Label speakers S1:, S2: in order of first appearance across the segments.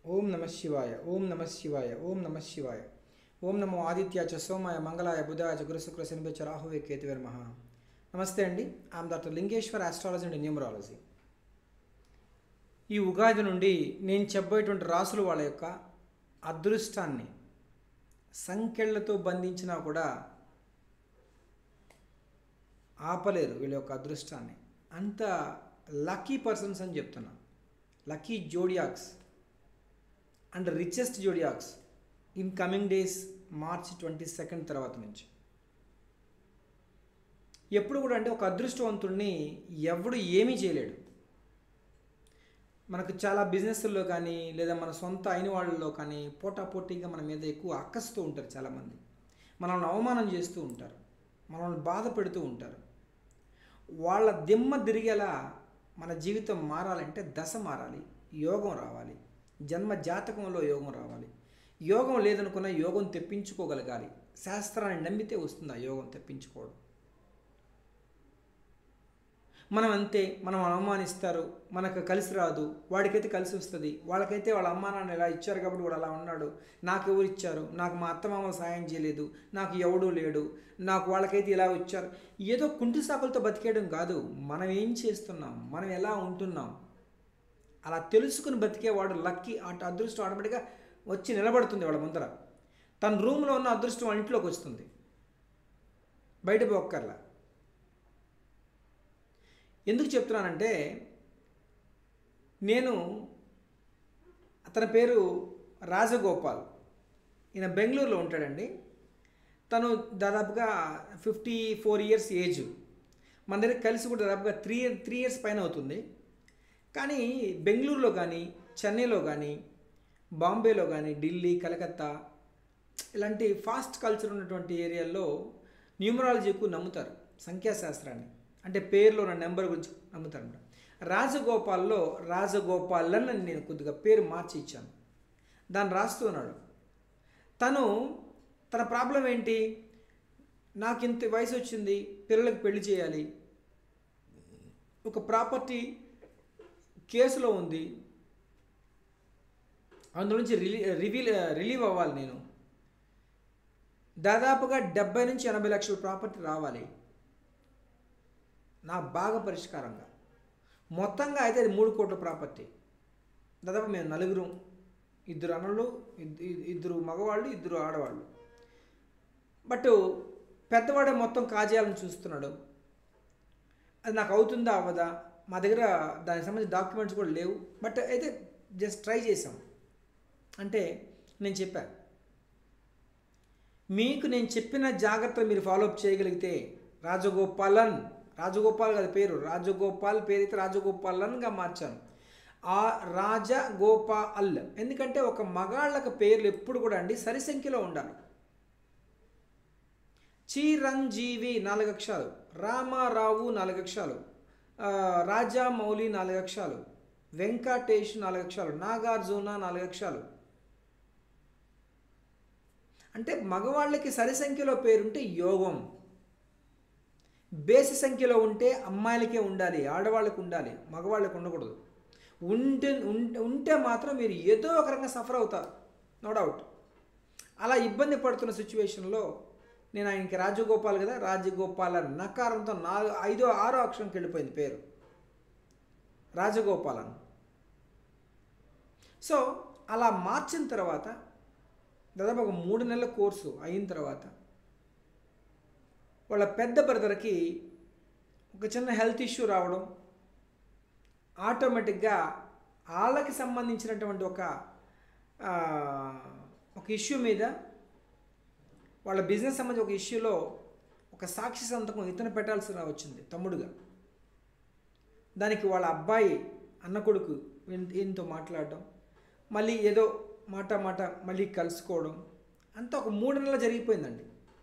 S1: ఓం నమ శివాయ ఓం నమ శివాయ ఓం నమ శివాయ ఓం నమో ఆదిత్య చ సోమాయ మంగళాయ బుధాయ చ గురు శుక్ర శనిపే చ రాహువే కేతువే మహా నమస్తే అండి I'm doctor Lingeshwar astrology and numerology ఈ ఉగాది నుండి నేను చెప్పేటువంటి రాసులు వాళ్ళ యొక్క అదృష్టాన్ని సంఖ్యలతో బంధించినా కూడా ఆపలేరు వీళ్ళ యొక్క అదృష్టాన్ని అంత లక్కీ పర్సన్స్ అని చెప్తున్నా lucky zodiacs and richest zodiacs in coming days March twenty second తర్వాత నుంచి ఎప్పుడు కూడా అంటే ఒక అదృష్టవంతుడిని ఎవడు ఏమీ చేయలేడు మనకు చాలా బిజినెస్ల్లో కానీ లేదా మన సొంత అయిన వాళ్ళలో కానీ పోటాపోటీగా మన మీద ఎక్కువ అక్కస్తూ ఉంటారు చాలామంది మనల్ని అవమానం చేస్తూ ఉంటారు మనల్ని బాధ పెడుతూ ఉంటారు వాళ్ళ దిమ్మ తిరిగేలా మన జీవితం మారాలంటే దశ మారాలి యోగం రావాలి జన్మ జాతకంలో యోగం రావాలి యోగం లేదనుకున్న యోగం తెప్పించుకోగలగాలి శాస్త్రాన్ని నమ్మితే వస్తుంది ఆ యోగం తెప్పించుకోవడం మనం అంతే మనం అవమానిస్తారు మనకు కలిసి రాదు వాడికైతే కలిసి వస్తుంది వాళ్ళకైతే వాళ్ళ అమ్మా నాన్న ఇలా ఇచ్చారు కాబట్టి వాడు అలా ఉన్నాడు నాకు ఎవరు ఇచ్చారు నాకు మా అత్తమామ సాయం చేయలేదు నాకు ఎవడూ లేడు నాకు వాళ్ళకైతే ఇలా వచ్చారు ఏదో కుంటి సాకులతో బతికేయడం కాదు మనం ఏం చేస్తున్నాం మనం ఎలా ఉంటున్నాం అలా తెలుసుకుని బతికేవాడు లక్కీ అటు అదృష్టం ఆటోమేటిక్గా వచ్చి నిలబడుతుంది వాళ్ళ ముందర తన రూమ్లో ఉన్న అదృష్టం వాళ్ళ ఇంట్లోకి వస్తుంది బయట పోక్కర్లా ఎందుకు చెప్తున్నానంటే నేను అతని పేరు రాజగోపాల్ ఈయన బెంగళూరులో ఉంటాడండి తను దాదాపుగా ఫిఫ్టీ ఫోర్ ఇయర్స్ ఏజ్ మన దగ్గర కలిసి కూడా దాదాపుగా త్రీ త్రీ ఇయర్స్ పైన అవుతుంది కానీ బెంగళూరులో కానీ చెన్నైలో కానీ బాంబేలో కానీ ఢిల్లీ కలకత్తా ఇలాంటి ఫాస్ట్ కల్చర్ ఉన్నటువంటి ఏరియాల్లో న్యూమరాలజీ ఎక్కువ నమ్ముతారు సంఖ్యాశాస్త్రాన్ని అంటే పేరులో ఉన్న నెంబర్ గురించి నమ్ముతారనమాట రాజగోపాల్లో రాజగోపాలన్ అని నేను కొద్దిగా పేరు మార్చి ఇచ్చాను దాన్ని రాస్తున్నాడు తను తన ప్రాబ్లం ఏంటి నాకు ఇంత వయసు వచ్చింది పిల్లలకు పెళ్లి చేయాలి ఒక ప్రాపర్టీ కేసులో ఉంది అందులో నుంచి రిలీ రివీల్ రిలీవ్ అవ్వాలి నేను దాదాపుగా డెబ్బై నుంచి ఎనభై లక్షల ప్రాపర్టీ రావాలి నా బాగా పరిష్కారంగా మొత్తంగా అయితే అది మూడు కోట్ల ప్రాపర్టీ దాదాపు మేము నలుగురు ఇద్దరు అన్నలు ఇద్దరు మగవాళ్ళు ఇద్దరు ఆడవాళ్ళు బట్ పెద్దవాడే మొత్తం కాజేయాలని చూస్తున్నాడు అది నాకు అవుతుందా అవ్వదా మా దగ్గర దానికి సంబంధించిన డాక్యుమెంట్స్ కూడా లేవు బట్ అయితే జస్ట్ ట్రై చేసాం అంటే నేను చెప్పాను మీకు నేను చెప్పిన జాగ్రత్తలు మీరు ఫాలోఅప్ చేయగలిగితే రాజగోపాలన్ రాజగోపాల్ గారి పేరు రాజగోపాల్ పేరు అయితే రాజగోపాలన్గా మార్చాను ఆ రాజగోపాల్ ఎందుకంటే ఒక మగాళ్ళకి పేర్లు ఎప్పుడు కూడా అండి సరి సంఖ్యలో ఉండాలి చిరంజీవి నాలుగు అక్షరాలు రామారావు నాలుగు అక్షరాలు రాజా మౌలి నాలుగు అక్షరాలు వెంకటేష్ నాలుగు అక్షరాలు నాగార్జున నాలుగు అక్షరాలు అంటే మగవాళ్ళకి సరి సంఖ్యలో పేరుంటే యోగం బేసి సంఖ్యలో ఉంటే అమ్మాయిలకే ఉండాలి ఆడవాళ్ళకి ఉండాలి మగవాళ్ళకి ఉండకూడదు ఉంటే ఉంటే మాత్రం మీరు ఏదో ఒక రకంగా సఫర్ అవుతారు నో డౌట్ అలా ఇబ్బంది పడుతున్న సిచ్యువేషన్లో నేను ఆయనకి రాజగోపాల్ కదా రాజగోపాల్ అని నకారంతో నాలుగు ఐదో ఆరో అక్షరంకి వెళ్ళిపోయింది పేరు రాజగోపాలన్ సో అలా మార్చిన తర్వాత దాదాపు ఒక మూడు నెలల కోర్సు అయిన తర్వాత వాళ్ళ పెద్ద బ్రదర్కి ఒక చిన్న హెల్త్ ఇష్యూ రావడం ఆటోమేటిక్గా వాళ్ళకి సంబంధించినటువంటి ఒక ఒక ఇష్యూ మీద వాళ్ళ బిజినెస్ సంబంధించి ఒక ఇష్యూలో ఒక సాక్షి సంతకం ఇతను పెట్టాల్సి వచ్చింది తమ్ముడుగా దానికి వాళ్ళ అబ్బాయి అన్న కొడుకు ఈయనతో మాట్లాడడం మళ్ళీ ఏదో మాట మాట మళ్ళీ కలుసుకోవడం అంతా ఒక మూడు నెలలు జరిగిపోయిందండి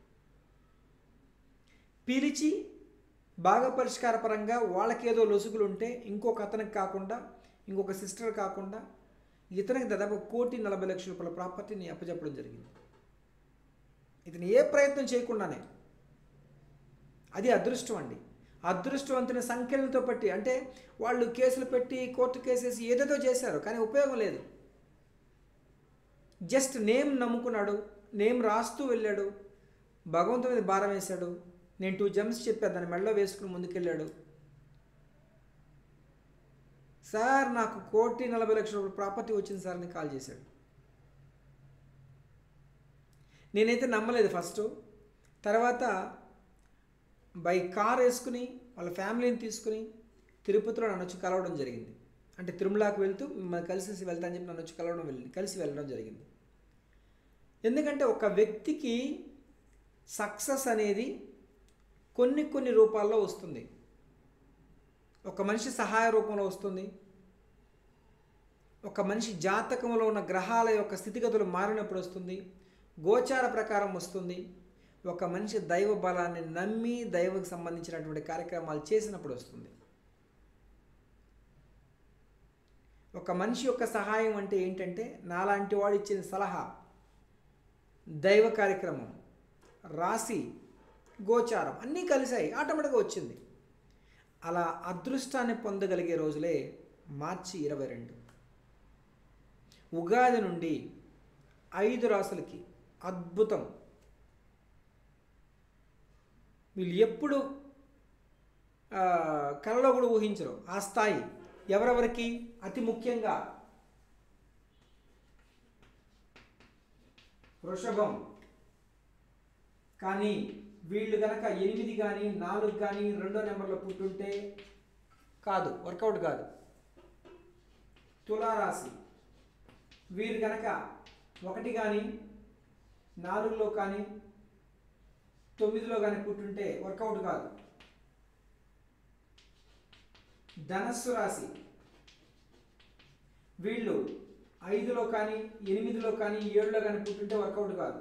S1: పిలిచి బాగా పరిష్కారపరంగా వాళ్ళకేదో లొసుగులు ఉంటే ఇంకొక అతనికి కాకుండా ఇంకొక సిస్టర్ కాకుండా ఇతనికి దాదాపు కోటి నలభై లక్షల రూపాయల ప్రాపర్టీని అప్పచెప్పడం జరిగింది ఇతను ఏ ప్రయత్నం చేయకుండానే అది అదృష్టం అండి అదృష్టవంతుని సంఖ్యలతో పట్టి అంటే వాళ్ళు కేసులు పెట్టి కోర్టు కేసేసి ఏదేదో చేశారు కానీ ఉపయోగం లేదు జస్ట్ నేమ్ నమ్ముకున్నాడు నేమ్ రాస్తూ వెళ్ళాడు భగవంతు మీద భారం వేశాడు నేను టూ జమ్స్ చెప్పాను దాన్ని మెడలో వేసుకుని ముందుకెళ్ళాడు సార్ నాకు కోటి నలభై లక్షల రూపాయల ప్రాపర్టీ వచ్చింది సార్ అని కాల్ చేశాడు నేనైతే నమ్మలేదు ఫస్ట్ తర్వాత బై కార్ వేసుకుని వాళ్ళ ఫ్యామిలీని తీసుకుని తిరుపతిలో నన్ను వచ్చి కలవడం జరిగింది అంటే తిరుమలకి వెళ్తూ మిమ్మల్ని కలిసి వెళ్తా అని చెప్పి నన్ను వచ్చి కలవడం వెళ్ళి కలిసి వెళ్ళడం జరిగింది ఎందుకంటే ఒక వ్యక్తికి సక్సెస్ అనేది కొన్ని కొన్ని రూపాల్లో వస్తుంది ఒక మనిషి సహాయ రూపంలో వస్తుంది ఒక మనిషి జాతకంలో ఉన్న గ్రహాల యొక్క స్థితిగతులు మారినప్పుడు వస్తుంది గోచార ప్రకారం వస్తుంది ఒక మనిషి దైవ బలాన్ని నమ్మి దైవకు సంబంధించినటువంటి కార్యక్రమాలు చేసినప్పుడు వస్తుంది ఒక మనిషి యొక్క సహాయం అంటే ఏంటంటే నాలాంటి వాడు ఇచ్చిన సలహా దైవ కార్యక్రమం రాశి గోచారం అన్నీ కలిసాయి ఆటోమేటిక్గా వచ్చింది అలా అదృష్టాన్ని పొందగలిగే రోజులే మార్చి ఇరవై రెండు ఉగాది నుండి ఐదు రాసులకి అద్భుతం వీళ్ళు ఎప్పుడు ఆ, కలలో కూడా ఊహించరు ఆ స్థాయి ఎవరెవరికి అతి ముఖ్యంగా వృషభం కానీ వీళ్ళు గనక ఎనిమిది కానీ నాలుగు కానీ రెండో నెంబర్లో పుట్టుంటే కాదు వర్కౌట్ కాదు తులారాశి వీరు గనక ఒకటి కానీ నాలుగులో కానీ తొమ్మిదిలో కానీ పుట్టుంటే వర్కౌట్ కాదు ధనస్సు రాశి వీళ్ళు ఐదులో కానీ ఎనిమిదిలో కానీ ఏడులో కానీ పుట్టుంటే వర్కౌట్ కాదు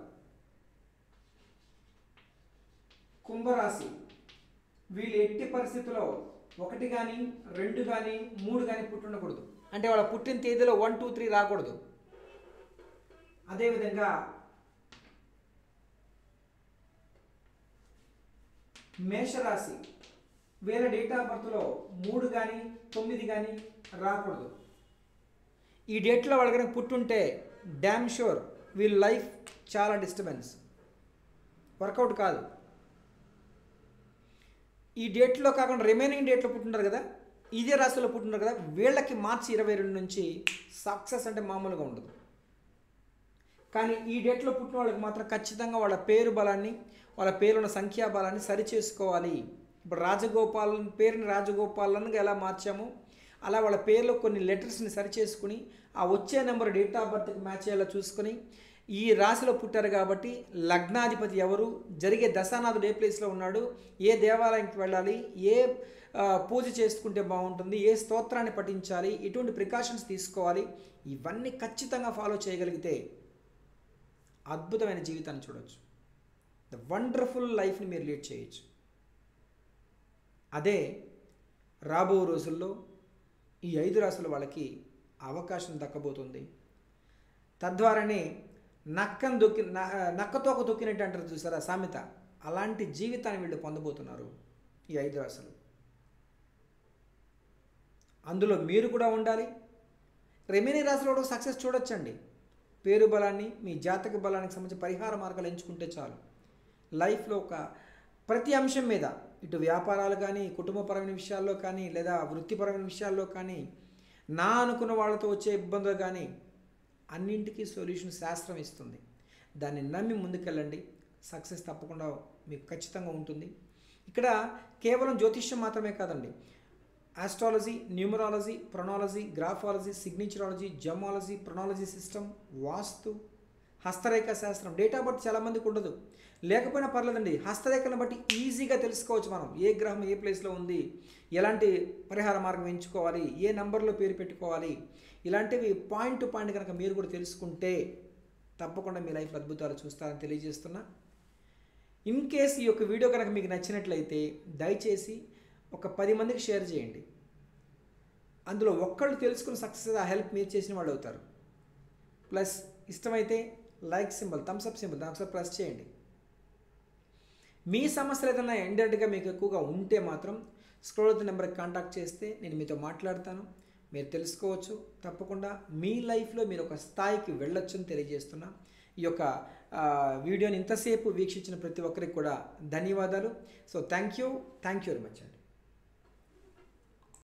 S1: కుంభరాశి వీళ్ళు ఎట్టి పరిస్థితుల్లో ఒకటి కానీ రెండు కానీ మూడు కానీ పుట్టుండకూడదు అంటే వాళ్ళ పుట్టిన తేదీలో వన్ టూ త్రీ రాకూడదు అదేవిధంగా మేషరాశి వేరే డేట్ ఆఫ్ బర్త్లో మూడు కానీ తొమ్మిది కానీ రాకూడదు ఈ డేట్లో వాళ్ళ కనుక పుట్టుంటే డ్యామ్ షూర్ వీళ్ళ లైఫ్ చాలా డిస్టర్బెన్స్ వర్కౌట్ కాదు ఈ డేట్లో కాకుండా రిమైనింగ్ డేట్లో పుట్టినారు కదా ఇదే రాశిలో పుట్టినారు కదా వీళ్ళకి మార్చి ఇరవై రెండు నుంచి సక్సెస్ అంటే మామూలుగా ఉండదు కానీ ఈ డేట్లో పుట్టిన వాళ్ళకి మాత్రం ఖచ్చితంగా వాళ్ళ పేరు బలాన్ని వాళ్ళ పేరున్న సంఖ్యా బలాన్ని సరిచేసుకోవాలి ఇప్పుడు రాజగోపాల్ పేరుని రాజగోపాలన్గా ఎలా మార్చామో అలా వాళ్ళ పేర్లో కొన్ని లెటర్స్ని సరిచేసుకుని ఆ వచ్చే నెంబర్ డేట్ ఆఫ్ బర్త్కి మ్యాచ్ అయ్యేలా చూసుకొని ఈ రాశిలో పుట్టారు కాబట్టి లగ్నాధిపతి ఎవరు జరిగే దశానాథుడు ఏ ప్లేస్లో ఉన్నాడు ఏ దేవాలయానికి వెళ్ళాలి ఏ ఆ, పూజ చేసుకుంటే బాగుంటుంది ఏ స్తోత్రాన్ని పఠించాలి ఎటువంటి ప్రికాషన్స్ తీసుకోవాలి ఇవన్నీ ఖచ్చితంగా ఫాలో చేయగలిగితే అద్భుతమైన జీవితాన్ని చూడొచ్చు ద వండర్ఫుల్ లైఫ్ని మీరు లీడ్ చేయొచ్చు అదే రాబో రోజుల్లో ఈ ఐదు రాసుల వాళ్ళకి అవకాశం దక్కబోతుంది తద్వారానే నక్కను దొక్కి న- నక్కతోక దొక్కినట్టు అంటారు చూసారా సామెత అలాంటి జీవితాన్ని వీళ్ళు పొందబోతున్నారు ఈ ఐదు రాసులు అందులో మీరు కూడా ఉండాలి రెమినీ రాశిలో కూడా సక్సెస్ చూడొచ్చండి పేరు బలాన్ని మీ జాతక బలానికి సంబంధించిన పరిహార మార్గాలు ఎంచుకుంటే చాలు లైఫ్లో ఒక ప్రతి అంశం మీద ఇటు వ్యాపారాలు కానీ కుటుంబపరమైన విషయాల్లో కానీ లేదా వృత్తిపరమైన విషయాల్లో కానీ నా అనుకున్న వాళ్ళతో వచ్చే ఇబ్బందులు కానీ అన్నింటికీ సొల్యూషన్ శాస్త్రం ఇస్తుంది దాన్ని నమ్మి ముందుకెళ్ళండి సక్సెస్ తప్పకుండా మీకు ఖచ్చితంగా ఉంటుంది ఇక్కడ కేవలం జ్యోతిష్యం మాత్రమే కాదండి ఆస్ట్రాలజీ న్యూమరాలజీ ప్రొనాలజీ గ్రాఫాలజీ సిగ్నేచరాలజీ జమాలజీ ప్రొనాలజీ సిస్టమ్ వాస్తు హస్తరేఖ శాస్త్రం డేట్ ఆఫ్ బర్త్ చాలామందికి ఉండదు లేకపోయినా పర్లేదండి హస్తరేఖలను బట్టి ఈజీగా తెలుసుకోవచ్చు మనం ఏ గ్రహం ఏ ప్లేస్లో ఉంది ఎలాంటి పరిహార మార్గం ఎంచుకోవాలి ఏ నంబర్లో పేరు పెట్టుకోవాలి ఇలాంటివి పాయింట్ టు పాయింట్ కనుక మీరు కూడా తెలుసుకుంటే తప్పకుండా మీ లైఫ్ అద్భుతాలు చూస్తారని తెలియజేస్తున్నా ఇన్ కేస్ ఈ యొక్క వీడియో కనుక మీకు నచ్చినట్లయితే దయచేసి ఒక పది మందికి షేర్ చేయండి అందులో ఒక్కళ్ళు తెలుసుకుని సక్సెస్ ఆ హెల్ప్ మీరు చేసిన వాళ్ళు అవుతారు ప్లస్ ఇష్టమైతే like symbol thumbs up symbol దాని ఒకసారి ప్రెస్ చేయండి మీ సమస్యలు ఏదైనా ఇండైరెక్ట్గా మీకు ఎక్కువగా ఉంటే మాత్రం స్క్రోల్ నెంబర్కి కాంటాక్ట్ చేస్తే నేను మీతో మాట్లాడతాను మీరు తెలుసుకోవచ్చు తప్పకుండా మీ లైఫ్లో మీరు ఒక స్థాయికి వెళ్ళొచ్చని తెలియజేస్తున్నా ఈ యొక్క ఆ, వీడియోని ఇంతసేపు వీక్షించిన ప్రతి ఒక్కరికి కూడా ధన్యవాదాలు so thank you thank you very much అండి